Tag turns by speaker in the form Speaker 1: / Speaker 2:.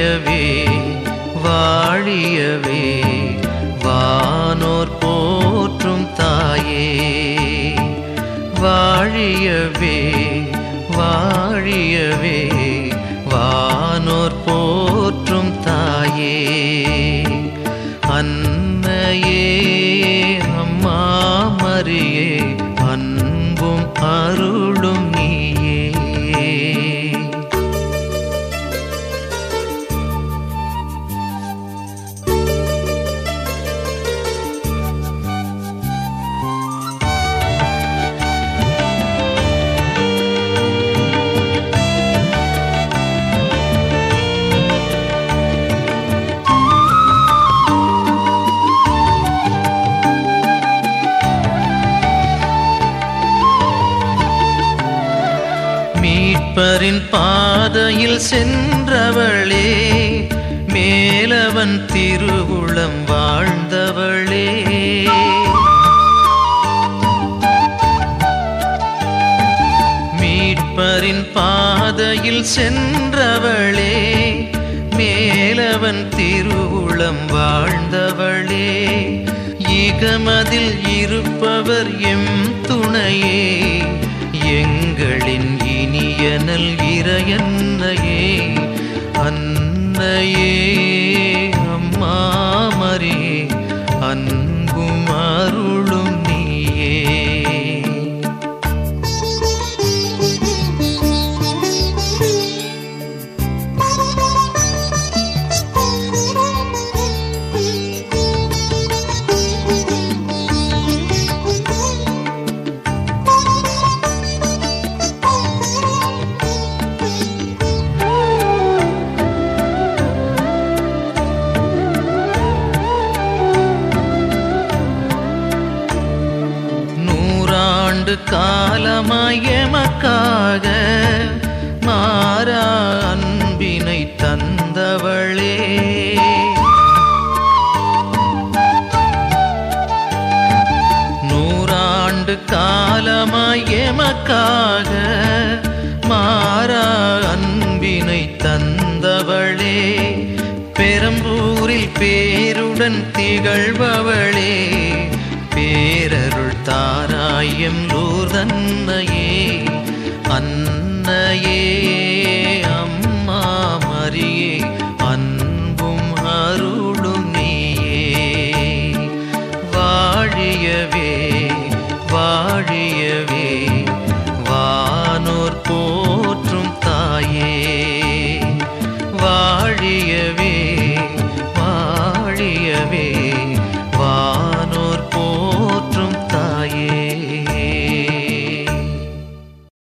Speaker 1: வாழியவே வாழியவே வானோர் போற்றும் தாயே வாழியவே வாழியவே வானோர் போற்றும் தாயே அன்னையே அம்மா மரியே அன்பும் அருளும் நீயே மீட்பரின் பாதையில் சென்றவளே மேலவன் திருவுளம் வாழ்ந்தவளே மீட்பரின் பாதையில் சென்றவளே மேலவன் திருவுளம் வாழ்ந்தவளே இகமதில் இருப்பவர் எம் துணையே எங்களின் இனியனல் இறையன்னையே அன்னையே அம்மா மரியே அன்பும் அருளும் நீயே நூறாண்டு காலமாய் எமக்காக மாறா அன்பினை தந்தவளே நூறாண்டு காலமாய் எமக்காக மாறா அன்பினை தந்தவளே பெரம்பூரில் பேருடன் திகழ்பவளே பேரருள் தாராயம் லூர்தன்னையே அன்னையே